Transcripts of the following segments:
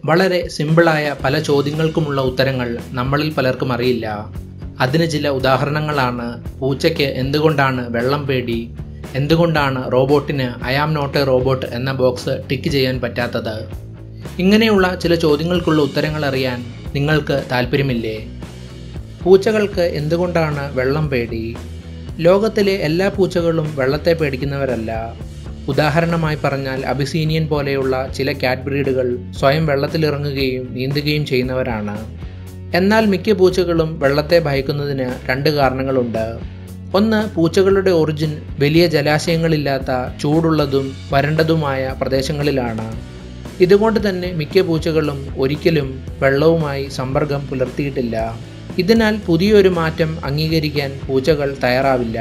വളരെ സിമ്പിളായ പല ചോദ്യങ്ങൾക്കുമുള്ള ഉത്തരങ്ങൾ നമ്മളിൽ പലർക്കും അറിയില്ല അതിന് ചില ഉദാഹരണങ്ങളാണ് പൂച്ചയ്ക്ക് എന്തുകൊണ്ടാണ് വെള്ളം പേടി എന്തുകൊണ്ടാണ് റോബോട്ടിന് I am not a robot എന്ന ബോക്സ് ടിക്ക് ചെയ്യാൻ പറ്റാത്തത് ഇങ്ങനെയുള്ള ചില ചോദ്യങ്ങൾക്കുള്ള ഉത്തരങ്ങൾ അറിയാൻ നിങ്ങൾക്ക് താല്പര്യമില്ലേ പൂച്ചകൾക്ക് എന്തുകൊണ്ടാണ് വെള്ളം പേടി ലോകത്തിലെ എല്ലാ പൂച്ചകളും വെള്ളത്തെ പേടിക്കുന്നവരല്ല ഉദാഹരണമായി പറഞ്ഞാൽ അബിസീനിയൻ പോലെയുള്ള ചില കാറ്റ് ബ്രീഡുകൾ സ്വയം വെള്ളത്തിലിറങ്ങുകയും നീന്തുകയും ചെയ്യുന്നവരാണ് എന്നാൽ മിക്ക പൂച്ചകളും വെള്ളത്തെ ഭയക്കുന്നതിന് രണ്ട് കാരണങ്ങളുണ്ട് ഒന്ന് പൂച്ചകളുടെ ഒറിജിൻ വലിയ ജലാശയങ്ങളില്ലാത്ത ചൂടുള്ളതും വരണ്ടതുമായ പ്രദേശങ്ങളിലാണ് ഇതുകൊണ്ട് തന്നെ മിക്ക പൂച്ചകളും ഒരിക്കലും വെള്ളവുമായി സമ്പർക്കം പുലർത്തിയിട്ടില്ല ഇതിനാൽ പുതിയൊരു മാറ്റം അംഗീകരിക്കാൻ പൂച്ചകൾ തയ്യാറാവില്ല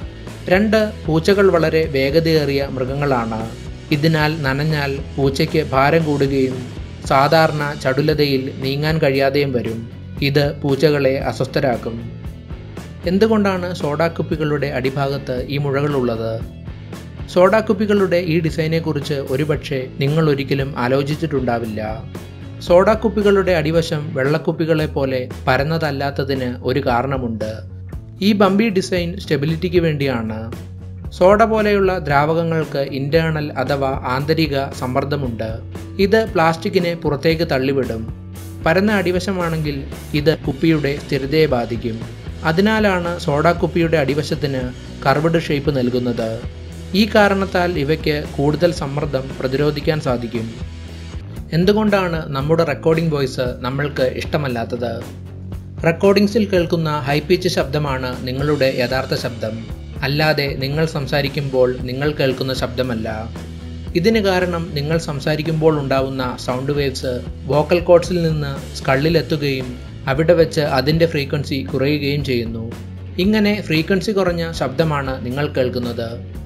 രണ്ട് പൂച്ചകൾ വളരെ വേഗതയേറിയ മൃഗങ്ങളാണ് ഇതിനാൽ നനഞ്ഞാൽ പൂച്ചയ്ക്ക് ഭാരം കൂടുകയും സാധാരണ ചടുലതയിൽ നീങ്ങാൻ കഴിയാതെയും വരും ഇത് പൂച്ചകളെ അസ്വസ്ഥരാക്കും എന്തുകൊണ്ടാണ് സോഡാക്കുപ്പികളുടെ അടിഭാഗത്ത് ഈ മുഴകളുള്ളത് സോഡാക്കുപ്പികളുടെ ഈ ഡിസൈനെക്കുറിച്ച് ഒരുപക്ഷെ നിങ്ങൾ ഒരിക്കലും ആലോചിച്ചിട്ടുണ്ടാവില്ല സോഡാക്കുപ്പികളുടെ അടിവശം വെള്ളക്കുപ്പികളെ പോലെ പരന്നതല്ലാത്തതിന് ഒരു കാരണമുണ്ട് ഈ ബമ്പി ഡിസൈൻ സ്റ്റെബിലിറ്റിക്ക് വേണ്ടിയാണ് സോഡ പോലെയുള്ള ദ്രാവകങ്ങൾക്ക് ഇന്റേണൽ അഥവാ ആന്തരിക സമ്മർദ്ദമുണ്ട് ഇത് പ്ലാസ്റ്റിക്കിനെ പുറത്തേക്ക് തള്ളിവിടും പരന്ന അടിവശമാണെങ്കിൽ ഇത് കുപ്പിയുടെ സ്ഥിരതയെ ബാധിക്കും അതിനാലാണ് സോഡ കുപ്പിയുടെ അടിവശത്തിന് കർവ്ഡ് ഷേപ്പ് നൽകുന്നത് ഈ കാരണത്താൽ ഇവയ്ക്ക് കൂടുതൽ സമ്മർദ്ദം പ്രതിരോധിക്കാൻ സാധിക്കും എന്തുകൊണ്ടാണ് നമ്മുടെ റെക്കോർഡിംഗ് വോയിസ് നമ്മൾക്ക് ഇഷ്ടമല്ലാത്തത് റെക്കോർഡിംഗ്സിൽ കേൾക്കുന്ന ഹൈ പിച്ച് ശബ്ദമാണ് നിങ്ങളുടെ യഥാർത്ഥ ശബ്ദം അല്ലാതെ നിങ്ങൾ സംസാരിക്കുമ്പോൾ നിങ്ങൾ കേൾക്കുന്ന ശബ്ദമല്ല ഇതിന് കാരണം നിങ്ങൾ സംസാരിക്കുമ്പോൾ ഉണ്ടാവുന്ന സൗണ്ട് വേവ്സ് വോക്കൽ കോഡ്സിൽ നിന്ന് സ്കള്ളിലെത്തുകയും അവിടെ വെച്ച് അതിൻ്റെ ഫ്രീക്വൻസി കുറയുകയും ചെയ്യുന്നു ഇങ്ങനെ ഫ്രീക്വൻസി കുറഞ്ഞ ശബ്ദമാണ് നിങ്ങൾ കേൾക്കുന്നത്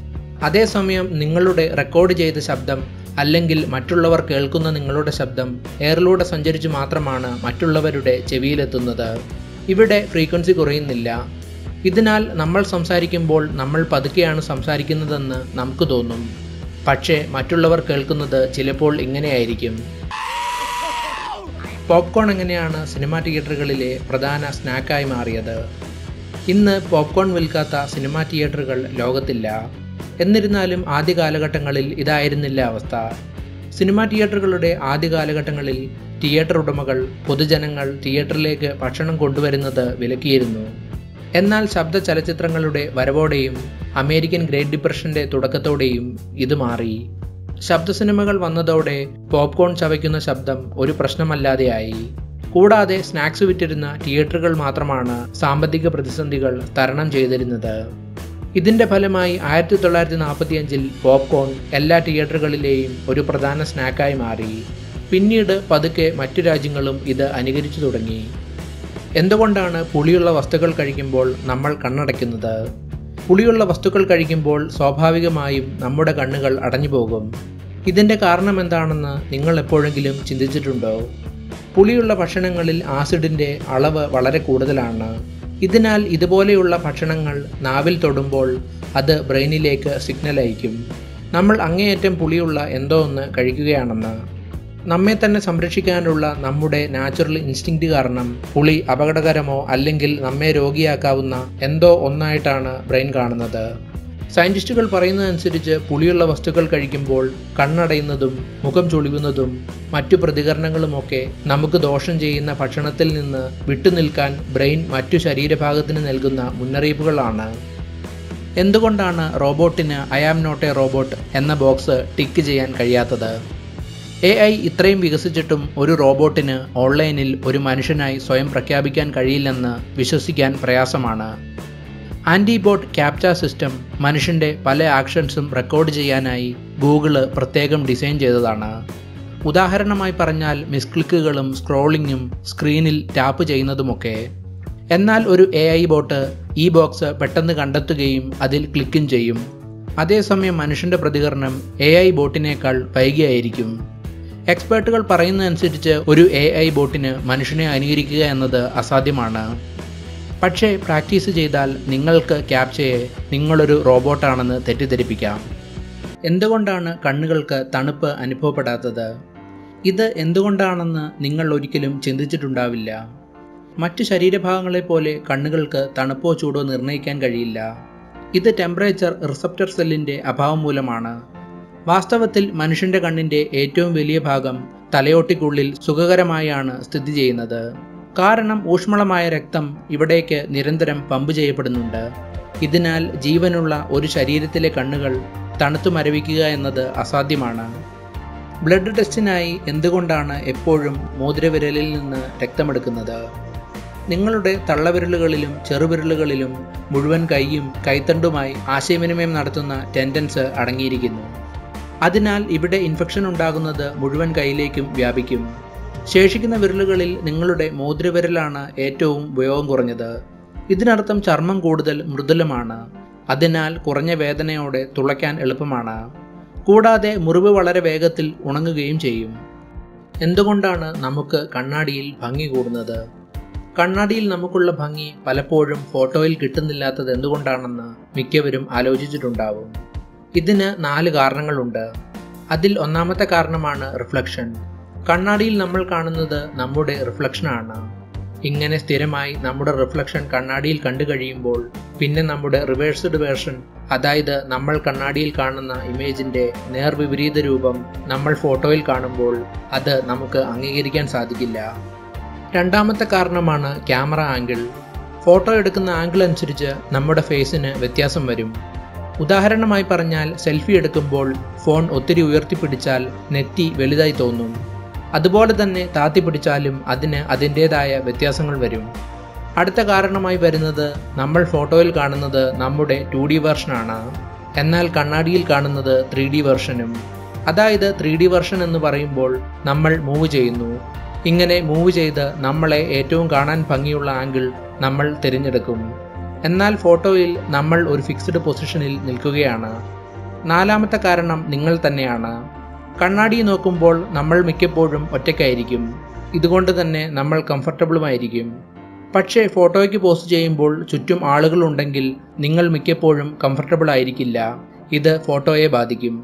അതേസമയം നിങ്ങളുടെ റെക്കോർഡ് ചെയ്ത ശബ്ദം അല്ലെങ്കിൽ മറ്റുള്ളവർ കേൾക്കുന്ന നിങ്ങളുടെ ശബ്ദം എയറിലൂടെ സഞ്ചരിച്ചു മാത്രമാണ് മറ്റുള്ളവരുടെ ചെവിയിലെത്തുന്നത് ഇവിടെ ഫ്രീക്വൻസി കുറയുന്നില്ല ഇതിനാൽ നമ്മൾ സംസാരിക്കുമ്പോൾ നമ്മൾ പതുക്കെയാണ് സംസാരിക്കുന്നതെന്ന് നമുക്ക് തോന്നും പക്ഷേ മറ്റുള്ളവർ കേൾക്കുന്നത് ചിലപ്പോൾ ഇങ്ങനെയായിരിക്കും പോപ്കോൺ എങ്ങനെയാണ് സിനിമാ തിയേറ്ററുകളിലെ പ്രധാന സ്നാക്കായി മാറിയത് ഇന്ന് പോപ്കോൺ വിൽക്കാത്ത സിനിമാ തിയേറ്ററുകൾ ലോകത്തില്ല എന്നിരുന്നാലും ആദ്യ കാലഘട്ടങ്ങളിൽ ഇതായിരുന്നില്ല അവസ്ഥ സിനിമാ തിയേറ്ററുകളുടെ ആദ്യ കാലഘട്ടങ്ങളിൽ തിയേറ്റർ ഉടമകൾ പൊതുജനങ്ങൾ തിയേറ്ററിലേക്ക് ഭക്ഷണം കൊണ്ടുവരുന്നത് വിലക്കിയിരുന്നു എന്നാൽ ശബ്ദ ചലച്ചിത്രങ്ങളുടെ വരവോടെയും അമേരിക്കൻ ഗ്രേറ്റ് ഡിപ്രഷന്റെ തുടക്കത്തോടെയും ഇത് മാറി ശബ്ദ സിനിമകൾ വന്നതോടെ പോപ്കോൺ ചവയ്ക്കുന്ന ശബ്ദം ഒരു പ്രശ്നമല്ലാതെയായി കൂടാതെ സ്നാക്സ് വിറ്റിരുന്ന തിയേറ്ററുകൾ മാത്രമാണ് സാമ്പത്തിക പ്രതിസന്ധികൾ തരണം ചെയ്തിരുന്നത് ഇതിന്റെ ഫലമായി ആയിരത്തി തൊള്ളായിരത്തി നാൽപ്പത്തിയഞ്ചിൽ പോപ്കോൺ എല്ലാ തിയേറ്ററുകളിലെയും ഒരു പ്രധാന സ്നാക്കായി മാറി പിന്നീട് പതുക്കെ മറ്റു രാജ്യങ്ങളും ഇത് അനുകരിച്ചു തുടങ്ങി എന്തുകൊണ്ടാണ് പുളിയുള്ള വസ്തുക്കൾ കഴിക്കുമ്പോൾ നമ്മൾ കണ്ണടയ്ക്കുന്നത് പുളിയുള്ള വസ്തുക്കൾ കഴിക്കുമ്പോൾ സ്വാഭാവികമായും നമ്മുടെ കണ്ണുകൾ അടഞ്ഞു പോകും ഇതിൻ്റെ കാരണം എന്താണെന്ന് നിങ്ങൾ എപ്പോഴെങ്കിലും ചിന്തിച്ചിട്ടുണ്ടോ പുളിയുള്ള ഭക്ഷണങ്ങളിൽ ആസിഡിൻ്റെ അളവ് വളരെ കൂടുതലാണ് ഇതിനാൽ ഇതുപോലെയുള്ള ഭക്ഷണങ്ങൾ നാവിൽ തൊടുമ്പോൾ അത് ബ്രെയിനിലേക്ക് സിഗ്നൽ അയക്കും നമ്മൾ അങ്ങേയറ്റം പുളിയുള്ള എന്തോ ഒന്ന് കഴിക്കുകയാണെന്ന് നമ്മെ തന്നെ സംരക്ഷിക്കാനുള്ള നമ്മുടെ നാച്ചുറൽ ഇൻസ്റ്റിങ്ക്റ്റ് കാരണം പുളി അപകടകരമോ അല്ലെങ്കിൽ നമ്മെ രോഗിയാക്കാവുന്ന എന്തോ ഒന്നായിട്ടാണ് ബ്രെയിൻ കാണുന്നത് സയൻറ്റിസ്റ്റുകൾ പറയുന്നതനുസരിച്ച് പുളിയുള്ള വസ്തുക്കൾ കഴിക്കുമ്പോൾ കണ്ണടയുന്നതും മുഖം ചുളിവുന്നതും മറ്റു പ്രതികരണങ്ങളുമൊക്കെ നമുക്ക് ദോഷം ചെയ്യുന്ന ഭക്ഷണത്തിൽ നിന്ന് വിട്ടുനിൽക്കാൻ ബ്രെയിൻ മറ്റു ശരീരഭാഗത്തിന് നൽകുന്ന മുന്നറിയിപ്പുകളാണ് എന്തുകൊണ്ടാണ് റോബോട്ടിന് I am not a robot എന്ന ബോക്സ് ടിക്ക് ചെയ്യാൻ കഴിയാത്തത് എ ഐ ഇത്രയും വികസിച്ചിട്ടും ഒരു റോബോട്ടിന് ഓൺലൈനിൽ ഒരു മനുഷ്യനായി സ്വയം പ്രഖ്യാപിക്കാൻ കഴിയില്ലെന്ന് വിശ്വസിക്കാൻ പ്രയാസമാണ് ആൻറ്റിബോട്ട് ക്യാപ്ച സിസ്റ്റം മനുഷ്യൻ്റെ പല ആക്ഷൻസും റെക്കോർഡ് ചെയ്യാനായി ഗൂഗിള് പ്രത്യേകം ഡിസൈൻ ചെയ്തതാണ് ഉദാഹരണമായി പറഞ്ഞാൽ മിസ്ക്ലിക്കുകളും സ്ക്രോളിങ്ങും സ്ക്രീനിൽ ടാപ്പ് ചെയ്യുന്നതുമൊക്കെ എന്നാൽ ഒരു എ ഐ ബോട്ട് ഈ ബോക്സ് പെട്ടെന്ന് കണ്ടെത്തുകയും അതിൽ ക്ലിക്കും ചെയ്യും അതേസമയം മനുഷ്യൻ്റെ പ്രതികരണം എ ഐ ബോട്ടിനേക്കാൾ വൈകിയായിരിക്കും എക്സ്പേർട്ടുകൾ പറയുന്നതനുസരിച്ച് ഒരു എ ഐ ബോട്ടിന് മനുഷ്യനെ അനുകരിക്കുക എന്നത് അസാധ്യമാണ് പക്ഷേ പ്രാക്ടീസ് ചെയ്താൽ നിങ്ങൾക്ക് ക്യാപ്ചയെ നിങ്ങളൊരു റോബോട്ടാണെന്ന് തെറ്റിദ്ധരിപ്പിക്കാം എന്തുകൊണ്ടാണ് കണ്ണുകൾക്ക് തണുപ്പ് അനുഭവപ്പെടാത്തത് ഇത് എന്തുകൊണ്ടാണെന്ന് നിങ്ങൾ ഒരിക്കലും ചിന്തിച്ചിട്ടുണ്ടാവില്ല മറ്റ് ശരീരഭാഗങ്ങളെ പോലെ കണ്ണുകൾക്ക് തണുപ്പോ ചൂടോ നിർണ്ണയിക്കാൻ കഴിയില്ല ഇത് ടെമ്പറേച്ചർ റിസപ്റ്റർ സെല്ലിന്റെ അഭാവം മൂലമാണ് വാസ്തവത്തിൽ മനുഷ്യന്റെ കണ്ണിന്റെ ഏറ്റവും വലിയ ഭാഗം തലയോട്ടിക്കുള്ളിൽ സുഖകരമായാണ് സ്ഥിതി ചെയ്യുന്നത് കാരണം ഊഷ്മളമായ രക്തം ഇവിടേക്ക് നിരന്തരം പമ്പ് ചെയ്യപ്പെടുന്നുണ്ട് ഇതിനാൽ ജീവനുള്ള ഒരു ശരീരത്തിലെ കണ്ണുകൾ തണുത്തു മരവിക്കുക എന്നത് അസാധ്യമാണ് ബ്ലഡ് ടെസ്റ്റിനായി എന്തുകൊണ്ടാണ് എപ്പോഴും മോതിരവിരലിൽ നിന്ന് രക്തമെടുക്കുന്നത് നിങ്ങളുടെ തള്ളവിരലുകളിലും ചെറുവിരലുകളിലും മുഴുവൻ കൈയും കൈത്തണ്ടുമായി ആശയവിനിമയം നടത്തുന്ന ടെൻഡൻസ് അടങ്ങിയിരിക്കുന്നു അതിനാൽ ഇവിടെ ഇൻഫെക്ഷൻ ഉണ്ടാകുന്നത് മുഴുവൻ കൈയിലേക്കും വ്യാപിക്കും ശേഷിക്കുന്ന വിരലുകളിൽ നിങ്ങളുടെ മോതിരവിരലാണ് ഏറ്റവും ഉപയോഗം കുറഞ്ഞത് ഇതിനർത്ഥം ചർമ്മം കൂടുതൽ മൃദുലമാണ് അതിനാൽ കുറഞ്ഞ വേദനയോടെ തുളയ്ക്കാൻ എളുപ്പമാണ് കൂടാതെ മുറിവ് വളരെ വേഗത്തിൽ ഉണങ്ങുകയും ചെയ്യും എന്തുകൊണ്ടാണ് നമുക്ക് കണ്ണാടിയിൽ ഭംഗി കൂടുന്നത് കണ്ണാടിയിൽ നമുക്കുള്ള ഭംഗി പലപ്പോഴും ഫോട്ടോയിൽ കിട്ടുന്നില്ലാത്തത് എന്തുകൊണ്ടാണെന്ന് മിക്കവരും ആലോചിച്ചിട്ടുണ്ടാവും ഇതിന് നാല് കാരണങ്ങളുണ്ട് അതിൽ ഒന്നാമത്തെ കാരണമാണ് റിഫ്ലക്ഷൻ കണ്ണാടിയിൽ നമ്മൾ കാണുന്നത് നമ്മുടെ റിഫ്ലക്ഷനാണ് ഇങ്ങനെ സ്ഥിരമായി നമ്മുടെ റിഫ്ലക്ഷൻ കണ്ണാടിയിൽ കണ്ടു കഴിയുമ്പോൾ പിന്നെ നമ്മുടെ റിവേഴ്സ്ഡ് വേർഷൻ അതായത് നമ്മൾ കണ്ണാടിയിൽ കാണുന്ന ഇമേജിന്റെ നേർവിപരീത രൂപം നമ്മൾ ഫോട്ടോയിൽ കാണുമ്പോൾ അത് നമുക്ക് അംഗീകരിക്കാൻ സാധിക്കില്ല രണ്ടാമത്തെ കാരണമാണ് ക്യാമറ ആംഗിൾ ഫോട്ടോ എടുക്കുന്ന ആംഗിൾ അനുസരിച്ച് നമ്മുടെ ഫേസിന് വ്യത്യാസം വരും ഉദാഹരണമായി പറഞ്ഞാൽ സെൽഫി എടുക്കുമ്പോൾ ഫോൺ ഒത്തിരി ഉയർത്തിപ്പിടിച്ചാൽ നെറ്റി വലുതായി തോന്നും അതുപോലെ തന്നെ താത്തി പിടിച്ചാലും അതിന് അതിൻ്റേതായ വ്യത്യാസങ്ങൾ വരും അടുത്ത കാരണമായി വരുന്നത് നമ്മൾ ഫോട്ടോയിൽ കാണുന്നത് നമ്മുടെ ടു ഡി വെർഷനാണ് എന്നാൽ കണ്ണാടിയിൽ കാണുന്നത് ത്രീ ഡി വെർഷനും അതായത് ത്രീ ഡി വെർഷൻ എന്ന് പറയുമ്പോൾ നമ്മൾ മൂവ് ചെയ്യുന്നു ഇങ്ങനെ മൂവ് ചെയ്ത് നമ്മളെ ഏറ്റവും കാണാൻ ഭംഗിയുള്ള ആംഗിൾ നമ്മൾ തിരഞ്ഞെടുക്കും എന്നാൽ ഫോട്ടോയിൽ നമ്മൾ ഒരു ഫിക്സ്ഡ് പൊസിഷനിൽ നിൽക്കുകയാണ് നാലാമത്തെ കാരണം നിങ്ങൾ തന്നെയാണ് കണ്ണാടി നോക്കുമ്പോൾ നമ്മൾ മിക്കപ്പോഴും ഒറ്റയ്ക്കായിരിക്കും ഇതുകൊണ്ട് തന്നെ നമ്മൾ കംഫർട്ടബിളുമായിരിക്കും പക്ഷേ ഫോട്ടോയ്ക്ക് പോസ്റ്റ് ചെയ്യുമ്പോൾ ചുറ്റും ആളുകളുണ്ടെങ്കിൽ നിങ്ങൾ മിക്കപ്പോഴും കംഫർട്ടബിൾ ആയിരിക്കില്ല ഇത് ഫോട്ടോയെ ബാധിക്കും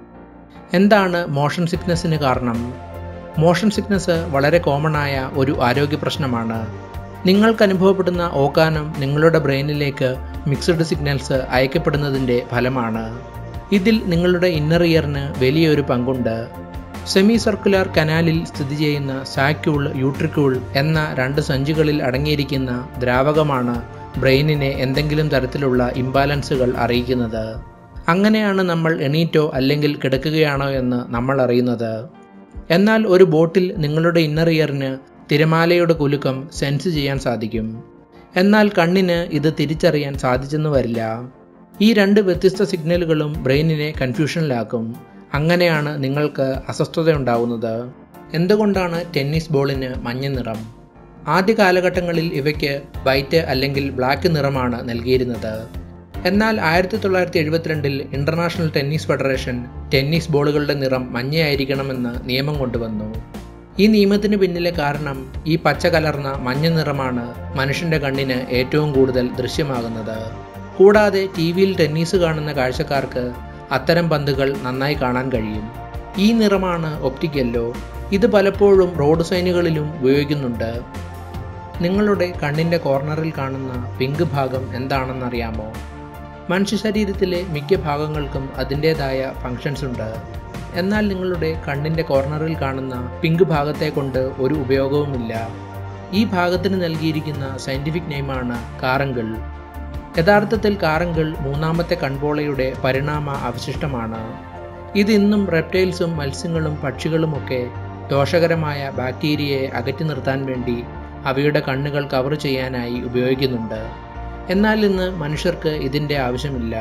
എന്താണ് മോഷൻ സിക്നസ്സിന് കാരണം മോഷൻ സിക്നസ് വളരെ കോമൺ ആയ ഒരു ആരോഗ്യ പ്രശ്നമാണ് നിങ്ങൾക്ക് അനുഭവപ്പെടുന്ന ഓക്കാനം നിങ്ങളുടെ ബ്രെയിനിലേക്ക് മിക്സഡ് സിഗ്നൽസ് അയക്കപ്പെടുന്നതിൻ്റെ ഫലമാണ് ഇതിൽ നിങ്ങളുടെ ഇന്നർ ഇയറിന് വലിയൊരു പങ്കുണ്ട് സെമി സർക്കുലർ കനാലിൽ സ്ഥിതി ചെയ്യുന്ന സാക്യൂൾ യൂട്രിക്യൂൾ എന്ന രണ്ട് സഞ്ചികളിൽ അടങ്ങിയിരിക്കുന്ന ദ്രാവകമാണ് ബ്രെയിനിനെ എന്തെങ്കിലും തരത്തിലുള്ള ഇംബാലൻസുകൾ അറിയിക്കുന്നത് അങ്ങനെയാണ് നമ്മൾ എണീറ്റോ അല്ലെങ്കിൽ കിടക്കുകയാണോ എന്ന് നമ്മൾ അറിയുന്നത് എന്നാൽ ഒരു ബോട്ടിൽ നിങ്ങളുടെ ഇന്നർ ഇയറിന് തിരമാലയുടെ കുലുക്കം സെൻസ് ചെയ്യാൻ സാധിക്കും എന്നാൽ കണ്ണിന് ഇത് തിരിച്ചറിയാൻ സാധിച്ചെന്ന് വരില്ല ഈ രണ്ട് വ്യത്യസ്ത സിഗ്നലുകളും ബ്രെയിനിനെ കൺഫ്യൂഷനിലാക്കും അങ്ങനെയാണ് നിങ്ങൾക്ക് അസ്വസ്ഥത ഉണ്ടാവുന്നത് എന്തുകൊണ്ടാണ് ടെന്നീസ് ബോളിന് മഞ്ഞ നിറം ആദ്യ കാലഘട്ടങ്ങളിൽ ഇവയ്ക്ക് വൈറ്റ് അല്ലെങ്കിൽ ബ്ലാക്ക് നിറമാണ് നൽകിയിരുന്നത് എന്നാൽ ആയിരത്തി തൊള്ളായിരത്തി എഴുപത്തിരണ്ടിൽ ഇന്റർനാഷണൽ ടെന്നീസ് ഫെഡറേഷൻ ടെന്നീസ് ബോളുകളുടെ നിറം മഞ്ഞയായിരിക്കണമെന്ന് നിയമം കൊണ്ടുവന്നു ഈ നിയമത്തിന് പിന്നിലെ കാരണം ഈ പച്ച കലർന്ന മഞ്ഞ നിറമാണ് മനുഷ്യന്റെ കണ്ണിന് ഏറ്റവും കൂടുതൽ ദൃശ്യമാകുന്നത് കൂടാതെ ടി വിയിൽ ടെന്നീസ് കാണുന്ന കാഴ്ചക്കാർക്ക് അത്തരം പന്തുകൾ നന്നായി കാണാൻ കഴിയും ഈ നിറമാണ് ഒപ്റ്റിക് യെല്ലോ ഇത് പലപ്പോഴും റോഡ് സൈനുകളിലും ഉപയോഗിക്കുന്നുണ്ട് നിങ്ങളുടെ കണ്ണിൻ്റെ കോർണറിൽ കാണുന്ന പിങ്ക് ഭാഗം എന്താണെന്നറിയാമോ മനുഷ്യ ശരീരത്തിലെ മിക്ക ഭാഗങ്ങൾക്കും അതിൻ്റേതായ ഫങ്ഷൻസ് ഉണ്ട് എന്നാൽ നിങ്ങളുടെ കണ്ണിൻ്റെ കോർണറിൽ കാണുന്ന പിങ്ക് ഭാഗത്തെ കൊണ്ട് ഒരു ഉപയോഗവുമില്ല ഈ ഭാഗത്തിന് നൽകിയിരിക്കുന്ന സയൻറ്റിഫിക് നെയിമാണ് കാറങ്കിൾ യഥാർത്ഥത്തിൽ കാറങ്കിൾ മൂന്നാമത്തെ കൺപോളയുടെ പരിണാമ അവശിഷ്ടമാണ് ഇത് ഇന്നും റെപ്റ്റൈൽസും മത്സ്യങ്ങളും പക്ഷികളുമൊക്കെ ദോഷകരമായ ബാക്ടീരിയയെ അകറ്റി നിർത്താൻ വേണ്ടി അവയുടെ കണ്ണുകൾ കവർ ചെയ്യാനായി ഉപയോഗിക്കുന്നുണ്ട് എന്നാൽ ഇന്ന് മനുഷ്യർക്ക് ഇതിൻ്റെ ആവശ്യമില്ല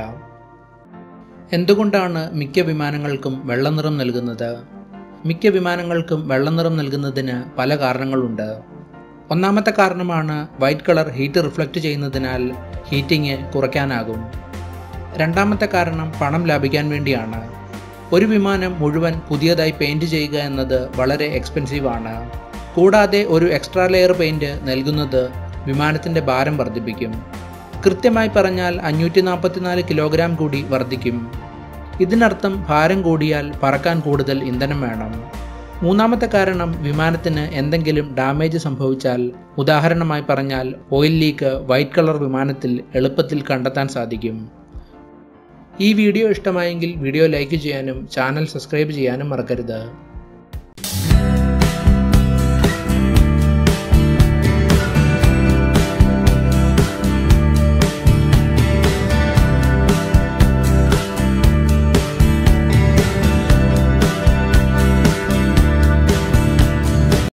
എന്തുകൊണ്ടാണ് മിക്ക വിമാനങ്ങൾക്കും വെള്ളനിറം നൽകുന്നത് മിക്ക വിമാനങ്ങൾക്കും വെള്ളനിറം നൽകുന്നതിന് പല കാരണങ്ങളുണ്ട് ഒന്നാമത്തെ കാരണമാണ് വൈറ്റ് കളർ ഹീറ്റ് റിഫ്ലക്റ്റ് ചെയ്യുന്നതിനാൽ ഹീറ്റിംഗ് കുറയ്ക്കാനാകും രണ്ടാമത്തെ കാരണം പണം ലാഭിക്കാൻ വേണ്ടിയാണ് ഒരു വിമാനം മുഴുവൻ പുതിയതായി പെയിൻറ് ചെയ്യുക എന്നത് വളരെ എക്സ്പെൻസീവ് ആണ് കൂടാതെ ഒരു എക്സ്ട്രാ ലെയർ പെയിൻറ് നൽകുന്നത് വിമാനത്തിൻ്റെ ഭാരം വർദ്ധിപ്പിക്കും കൃത്യമായി പറഞ്ഞാൽ അഞ്ഞൂറ്റി നാൽപ്പത്തിനാല് കിലോഗ്രാം കൂടി വർദ്ധിക്കും ഇതിനർത്ഥം ഭാരം കൂടിയാൽ പറക്കാൻ കൂടുതൽ ഇന്ധനം വേണം മൂന്നാമത്തെ കാരണം വിമാനത്തിന് എന്തെങ്കിലും ഡാമേജ് സംഭവിച്ചാൽ ഉദാഹരണമായി പറഞ്ഞാൽ ഓയിൽ ലീക്ക് വൈറ്റ് കളർ വിമാനത്തിൽ എളുപ്പത്തിൽ കണ്ടെത്താൻ സാധിക്കും ഈ വീഡിയോ ഇഷ്ടമായെങ്കിൽ വീഡിയോ ലൈക്ക് ചെയ്യാനും ചാനൽ സബ്സ്ക്രൈബ് ചെയ്യാനും മറക്കരുത്